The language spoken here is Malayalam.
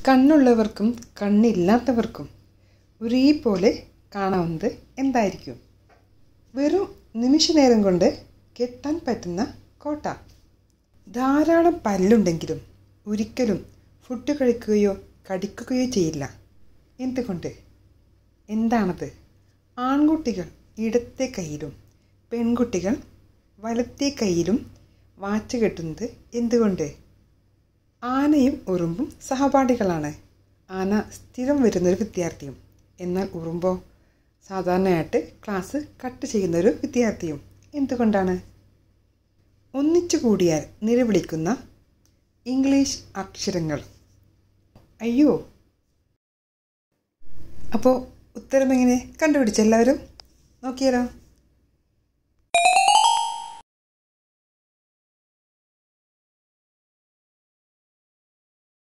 കണ്ണുള്ളവർക്കും കണ്ണില്ലാത്തവർക്കും ഒരേപോലെ കാണാവുന്നത് എന്തായിരിക്കും വെറും നിമിഷനേരം കൊണ്ട് കെട്ടാൻ പറ്റുന്ന കോട്ട ധാരാളം പല്ലുണ്ടെങ്കിലും ഒരിക്കലും ഫുഡ് കഴിക്കുകയോ കടിക്കുകയോ ചെയ്യില്ല എന്തുകൊണ്ട് എന്താണത് ആൺകുട്ടികൾ ഇടത്തെ കൈയിലും പെൺകുട്ടികൾ വലത്തെ കൈയിലും വാച്ച് കെട്ടുന്നത് എന്തുകൊണ്ട് ആനയും ഉറുമ്പും സഹപാഠികളാണ് ആന സ്ഥിരം വരുന്നൊരു വിദ്യാർത്ഥിയും എന്നാൽ ഉറുമ്പോ സാധാരണയായിട്ട് ക്ലാസ് കട്ട് ചെയ്യുന്നൊരു വിദ്യാർത്ഥിയും എന്തുകൊണ്ടാണ് ഒന്നിച്ചു കൂടിയാൽ നിലവിളിക്കുന്ന ഇംഗ്ലീഷ് അക്ഷരങ്ങൾ അയ്യോ അപ്പോൾ ഉത്തരം എങ്ങനെ കണ്ടുപിടിച്ചെല്ലാവരും നോക്കിയാലോ